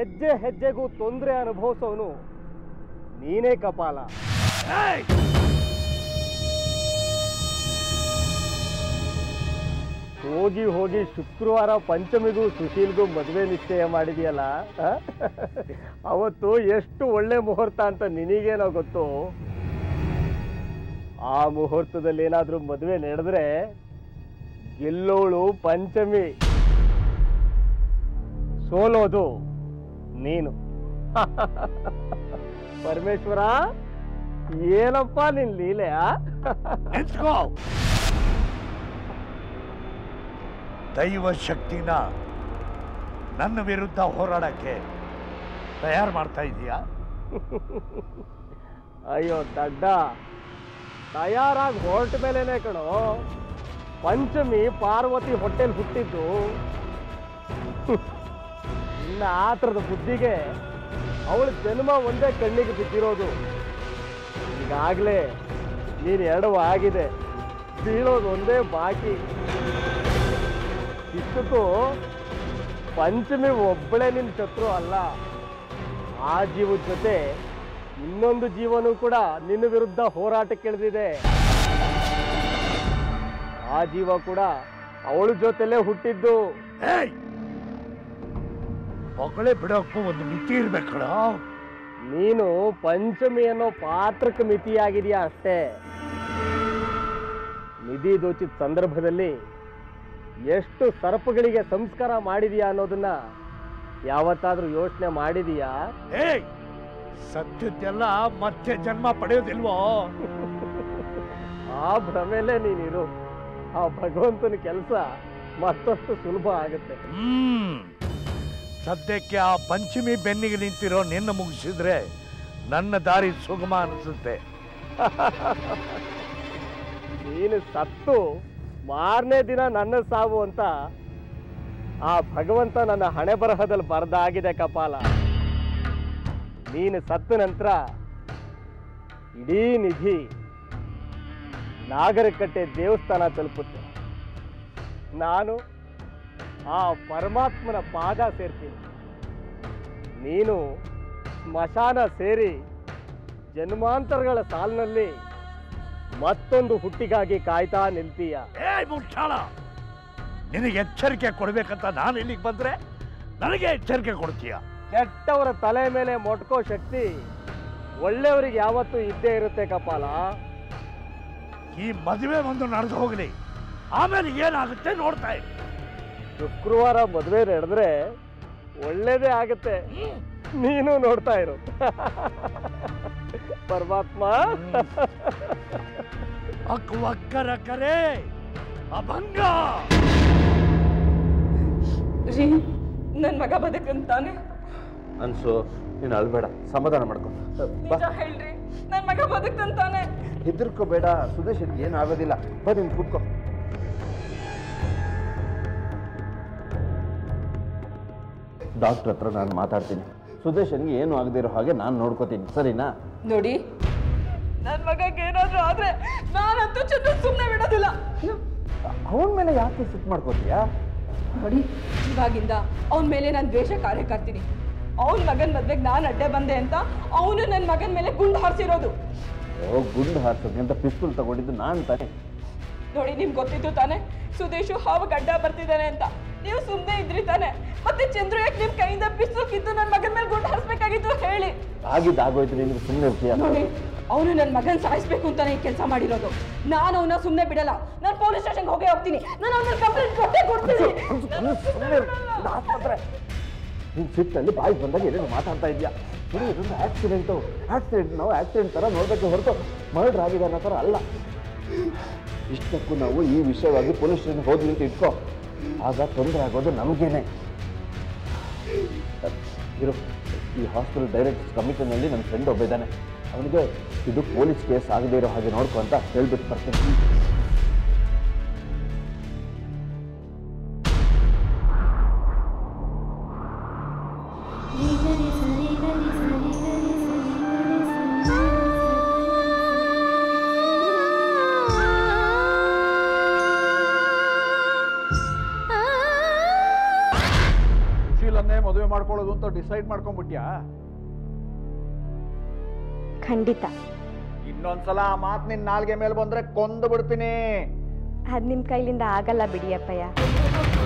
ಹೆಜ್ಜೆ ಹೆಜ್ಜೆಗೂ ತೊಂದರೆ ಅನುಭವಿಸೋನು ನೀನೇ ಕಪಾಲ ಹೋಗಿ ಹೋಗಿ ಶುಕ್ರವಾರ ಪಂಚಮಿಗೂ ಸುಶೀಲ್ಗೂ ಮದುವೆ ನಿಶ್ಚಯ ಮಾಡಿದೆಯಲ್ಲ ಆ? ಅವತ್ತು ಎಷ್ಟು ಒಳ್ಳೆ ಮುಹೂರ್ತ ಅಂತ ನಿನಗೇನೋ ಗೊತ್ತು ಆ ಮುಹೂರ್ತದಲ್ಲಿ ಏನಾದ್ರೂ ಮದುವೆ ನಡೆದ್ರೆ ಗೆಲ್ಲೋಳು ಪಂಚಮಿ ಸೋಲೋದು ನೀನು ಪರಮೇಶ್ವರ ಏನಪ್ಪ ನಿನ್ ಲೀಲೆ ಆ? ನಿಂತ್ಕೋ ದೈವ ಶಕ್ತಿನ ನನ್ನ ವಿರುದ್ಧ ಹೋರಾಡಕ್ಕೆ ತಯಾರು ಮಾಡ್ತಾ ಇದೀಯಾ ಅಯ್ಯೋ ದಡ್ಡ ತಯಾರಾಗಿ ಹೊರಟ ಮೇಲೇನೆ ಕಣೋ ಪಂಚಮಿ ಪಾರ್ವತಿ ಹೊಟ್ಟೆಲ್ ಹುಟ್ಟಿದ್ದು ಇನ್ನ ಆ ಥರದ ಬುದ್ಧಿಗೆ ಅವಳ ಜನ್ಮ ಒಂದೇ ಕಣ್ಣಿಗೆ ಬಿದ್ದಿರೋದು ಈಗಾಗಲೇ ನೀನು ಎಡವ ಆಗಿದೆ ಬೀಳೋದು ಒಂದೇ ಬಾಕಿ ಇಷ್ಟಕ್ಕೂ ಪಂಚಮಿ ಒಬ್ಬಳೇ ನಿನ್ನ ಶತ್ರು ಅಲ್ಲ ಆ ಜೀವದ ಜೊತೆ ಇನ್ನೊಂದು ಜೀವನೂ ಕೂಡ ನಿನ್ನ ವಿರುದ್ಧ ಹೋರಾಟಕ್ಕಿಳಿದಿದೆ ಆ ಜೀವ ಕೂಡ ಅವಳ ಜೊತೆಲೇ ಹುಟ್ಟಿದ್ದು ಏಯ್ ಮಗಳೇ ಬಿಡೋಕ್ಕೂ ಒಂದು ಮಿತಿ ಇರ್ಬೇಕಣ ನೀನು ಪಂಚಮಿ ಅನ್ನೋ ಪಾತ್ರಕ್ಕೆ ಮಿತಿಯಾಗಿದೆಯಾ ಅಷ್ಟೇ ನಿಧಿ ದೋಚಿದ ಸಂದರ್ಭದಲ್ಲಿ ಎಷ್ಟು ಸರ್ಪಗಳಿಗೆ ಸಂಸ್ಕಾರ ಮಾಡಿದೀಯಾ ಅನ್ನೋದನ್ನ ಯಾವತ್ತಾದ್ರೂ ಯೋಚನೆ ಮಾಡಿದೀಯಾ ಏಯ್ ಸತ್ಯದ್ದೆಲ್ಲ ಮತ್ತೆ ಜನ್ಮ ಪಡೆಯೋದಿಲ್ವೋ ಆ ಭ್ರಮೆಲೆ ನೀನಿರು ಆ ಭಗವಂತನ ಕೆಲಸ ಮತ್ತಷ್ಟು ಸುಲಭ ಆಗುತ್ತೆ ಹ್ಮ್ ಸದ್ಯಕ್ಕೆ ಆ ಪಂಚಮಿ ಬೆನ್ನಿಗೆ ನಿಂತಿರೋ ನಿನ್ನ ಮುಗಿಸಿದ್ರೆ ನನ್ನ ದಾರಿ ಸುಗಮ ಅನಿಸುತ್ತೆ ನೀನು ಸತ್ತು ಮಾರನೇ ದಿನ ನನ್ನ ಸಾವು ಅಂತ ಆ ಭಗವಂತ ನನ್ನ ಹಣೆ ಬರಹದಲ್ಲಿ ಬರೆದಾಗಿದೆ ಕಪಾಲ ನೀನು ಸತ್ತ ನಂತರ ಇಡೀ ನಿಧಿ ನಾಗರಕಟ್ಟೆ ದೇವಸ್ಥಾನ ತಲುಪುತ್ತೆ ನಾನು ಆ ಪರಮಾತ್ಮನ ಪಾದ ಸೇರ್ತೀನಿ ನೀನು ಸ್ಮಶಾನ ಸೇರಿ ಜನ್ಮಾಂತರಗಳ ಸಾಲಿನಲ್ಲಿ ಮತ್ತೊಂದು ಹುಟ್ಟಿಗಾಗಿ ಕಾಯ್ತಾ ನಿಲ್ತೀಯ ಏಯ್ ಮುಟ್ಟಾಳ ನಿನಗೆ ಎಚ್ಚರಿಕೆ ಕೊಡ್ಬೇಕಂತ ನಾನು ಇಲ್ಲಿಗೆ ಬಂದ್ರೆ ನನಗೆ ಎಚ್ಚರಿಕೆ ಕೊಡ್ತೀಯ ಕೆಟ್ಟವರ ತಲೆ ಮೇಲೆ ಮೊಟ್ಕೋ ಶಕ್ತಿ ಒಳ್ಳೆಯವರಿಗೆ ಯಾವತ್ತೂ ಇದ್ದೇ ಇರುತ್ತೆ ಕಪಾಲ ಈ ಮದುವೆ ಒಂದು ನಡೆದು ಹೋಗಲಿ ಆಮೇಲೆ ಏನಾಗುತ್ತೆ ನೋಡ್ತಾ ಇರು ಶುಕ್ರವಾರ ಮದುವೆ ನಡೆದ್ರೆ ಒಳ್ಳೇದೇ ಆಗುತ್ತೆ ನೀನು ನೋಡ್ತಾ ಇರು ಪರಮಾತ್ಮ ಅಕ್ವಕ್ಕರ ಕರೆ ಅಭಂಗ ರೀ ನನ್ನ ಮಗ ಬದುಕಂತಾನೆ ಅನ್ಸು ನೀನು ಅಳ್ಬೇಡ ಸಮಾಧಾನ ಮಾಡ್ಕೊ ಬಾ ನಿಜ ಹೇಳ್ರಿ ನನ್ನ ಮಗ ಬದುಕಂತಾನೆ ಹೆದರ್ಕೋಬೇಡ ಸುದೇಶ್ ಏನು ಆಗೋದಿಲ್ಲ ಬಾ ನೀನು ಕೂತ್ಕೋ ಡಾಕ್ಟ್ರ್ ಹತ್ರ ನಾನು ಮಾತಾಡ್ತೀನಿ ಸುದೇಶನ್ಗೆ ಏನು ಆಗದೆ ಇರೋ ಹಾಗೆ ನಾನು ನೋಡ್ಕೋತೀನಿ ಸರಿನಾ ನೋಡಿ ನನ್ನ ಮಗಗೆ ಏನಾದ್ರೂ ಆದ್ರೆ ನಾನಂತೂ ಚಂದ್ರ ಸುಮ್ಮನೆ ಬಿಡೋದಿಲ್ಲ ಅವನ ಮೇಲೆ ಯಾಕೆ ಸಿಟ್ ಮಾಡ್ಕೋತೀಯಾ ನೋಡಿ ಇವಾಗಿಂದ ಅವನ ಮೇಲೆ ನಾನು ದ್ವೇಷ ಕಾರ್ಯಕರ್ತೀನಿ ಅವನ ಮಗನ ಮದ್ವೆಗೆ ನಾನು ಅಡ್ಡೆ ಬಂದೆ ಅಂತ ಅವನು ನನ್ನ ಮಗನ ಮೇಲೆ ಗುಂಡು ಹಾರಿಸಿರೋದು ಓ ಗುಂಡು ಹಾರ್ಸೋಕೆ ಅಂತ ಪಿಸ್ತೂಲ್ ತಗೊಂಡಿದ್ದು ನಾನು ತಾನೆ ನೋಡಿ ನಿಮ್ಗೆ ಗೊತ್ತಿತ್ತು ತಾನೆ ಸುದೇಶು ಹಾವು ಅಡ್ಡ ಬರ್ತಿದ್ದಾನೆ ಅಂತ ನೀವು ಸುಮ್ಮನೆ ಇದ್ರಿ ತಾನೆ ಮತ್ತೆ ಚಂದ್ರು ಯಾಕೆ ನಿಮ್ ಕೈಯಿಂದ ಪಿಸ್ತೂಲ್ ಕಿತ್ತು ನನ್ನ ಮಗನ ಮೇಲೆ ಗುಂಡು ಹಾರಿಸ್ಬೇಕಾಗಿತ್ತು ಹೇಳಿ ಆಗಿದ್ದು ಆಗೋಯ್ತು ನಿನಗೆ ಸುಮ್ಮನೆ ಇರ್ತೀಯ ನೋಡಿ ಅವನು ನನ್ನ ಮಗನ್ ಸಾಯಿಸ್ಬೇಕು ಅಂತಾನೆ ಈ ಕೆಲಸ ಮಾಡಿರೋದು ನಾನು ಅವನ ಸುಮ್ಮನೆ ಬಿಡಲ್ಲ ನಾನು ಪೊಲೀಸ್ ಸ್ಟೇಷನ್ಗೆ ಹೋಗೇ ಹೋಗ್ತೀನಿ ನಾನು ಅವನ ಕಂಪ್ಲೇಂಟ್ ಕೊಟ್ಟೇ ಕೊಡ್ತೀನಿ ಆಸ್ಪತ್ರೆ ನೀನು ಸಿಟ್ಟಲ್ಲಿ ಬಾಯಿ ಬಂದಾಗ ಏನೇನು ಮಾತಾಡ್ತಾ ಇದೆಯಾ ಇದು ಇದೊಂದು ಆಕ್ಸಿಡೆಂಟು ಆಕ್ಸಿಡೆಂಟ್ ನಾವು ಆಕ್ಸಿಡೆಂಟ್ ಥರ ನೋಡಬೇಕು ಹೊರತು ಮರ್ಡರ್ ಆಗಿದೆ ಅನ್ನೋ ಥರ ಅಲ್ಲ ಇಷ್ಟಕ್ಕೂ ನಾವು ಈ ವಿಷಯವಾಗಿ ಪೊಲೀಸ್ ಸ್ಟೇಷನ್ಗೆ ಹೋದ್ವಿ ಅಂತ ಇಟ್ಕೋ ಆಗ ತೊಂದರೆ ಆಗೋದು ನಮಗೇನೆ ಇರು ಈ ಹಾಸ್ಪಿಟಲ್ ಡೈರೆಕ್ಟರ್ಸ್ ಕಮಿಟಿನಲ್ಲಿ ನನ್ನ ಫ್ರೆಂಡ್ ಒಬ್ಬ ಇದ್ದಾನೆ ಅವನಿಗೆ ಇದು ಪೊಲೀಸ್ ಕೇಸ್ ಆಗದೇ ಇರೋ ಹಾಗೆ ನೋಡ್ಕೊ ಅಂತ ಹೇಳ್ಬಿಟ್ಟು ಬರ್ತೀನಿ ಶೀಲನ್ನ ಅವನನ್ನೇ ಮದುವೆ ಮಾಡ್ಕೊಳ್ಳೋದು ಅಂತ ಡಿಸೈಡ್ ಮಾಡ್ಕೊಂಡ್ಬಿಟ್ಯಾ ಖಂಡಿತ ಇನ್ನೊಂದ್ಸಲ ಆ ಮಾತು ನಿನ್ನ ನಾಲ್ಗೆ ಮೇಲೆ ಬಂದ್ರೆ ಕೊಂದು ಬಿಡ್ತೀನಿ ಅದು ನಿಮ್ಮ ಕೈಲಿಂದ ಆಗಲ್ಲ ಬಿಡಿ ಅಪ್ಪಯ್ಯ